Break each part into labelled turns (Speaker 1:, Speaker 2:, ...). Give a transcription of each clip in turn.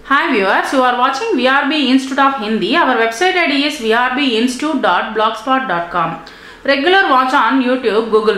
Speaker 1: Hi viewers, you are watching VRB Institute of Hindi. Our website ID is vrbinstitute.blogspot.com. Regular watch on YouTube, Google+.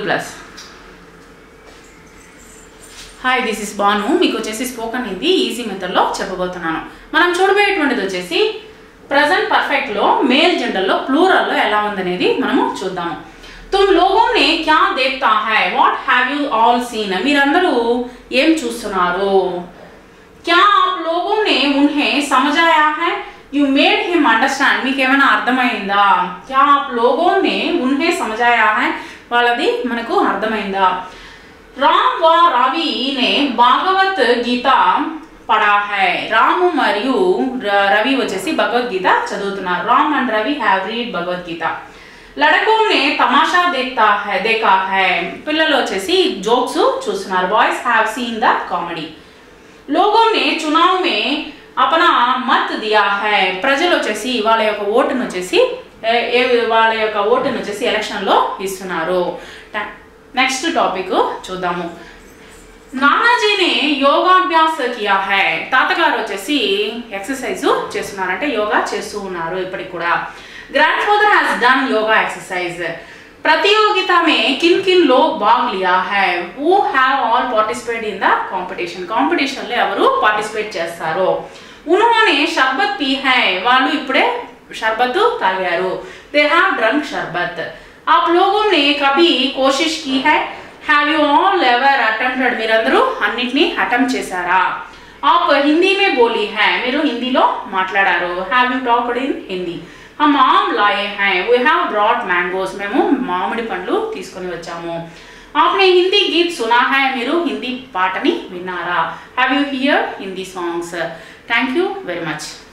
Speaker 1: Hi this is Banu మీకు వచ్చేసి spoken Hindi easy మెథడ్లో చెప్పబోతున్నాను మనం చూడబోయేటువంటిది వచ్చేసి present పర్ఫెక్ట్లో male జెండర్లో ప్లూరల్లో ఎలా ఉందనేది మనము చూద్దాము తుమ్ లోగోనే క్యా దేఖ్తా హై what have you all seen మీరందరూ ఏం చూస్తున్నారు क्या आप लोगों ने उन्हें समझाया है यू मेड हिम अंडरस्टैंड మీకు ఏమైనా అర్థమైందా क्या आप लोगों ने उन्हें समझाया है వాళ్ళది మనకు అర్థమైందా రామ్ వ రవి నే భాగవత్ గీత పడా హై రాము మరియు ర- రవి వచ్చేసి భగవద్గీత చదువుతున్నారు Ram and Ravi have read Bhagavad Gita లడకో నే తమాషా దేఖతా హై దేఖా హై పిల్లలు వచ్చేసి జోక్స్ చూస్తున్నారు boys have seen the comedy లోగో నే చునావ్ మే అపనా మత్ దియా హై ప్రజలు వచ్చేసి వాళ్ళ యొక్క ఓటును వచ్చేసి ఏ- ఏ- వాళ్ళ యొక్క ఓటును వచ్చేసి ఎలక్షన్లో ఇస్తున్నారు నెక్స్ట్ టాపిక్ చూద్దాము నానాజీని యోగాభ్యాస కియా హై తాతగారు వచ్చేసి ఎక్సర్సైజ్ చేస్తున్నారు అంటే యోగా చేస్తూ ఉన్నారు ఇప్పటికి కూడా grandfather has done yoga exercise प्रतियोगिता में किन किन लोग भाग लिया है वो have all participate in the competition competition లో ఎవరు పార్టిసిపేట్ చేస్తారు उन्होंने शरबत पी है వాళ్ళు ఇప్పుడే షర్బత్ తాగారు దే హ్యావ్ డ్రంక్ షర్బత్ आप लोगों ने कभी कोशिश की है have you all ever attempted మీరందరూ అన్నిటినీ అటెంప్ట్ చేశారా ఆప్ హిందీ మే బోలీ హై మీరు హిందీలో మాట్లాడారు have you talked in Hindi హమ్ ఆమ్ లాయే హై వీ హ్యావ్ బ్రాట్ మ్యాంగోస్ మేము మామిడి పండ్లు తీసుకొని వచ్చాము ఆప్నే హిందీ గీత్ సునా హై మీరు హిందీ పాటని విన్నారా have you hear Hindi songs thank you very much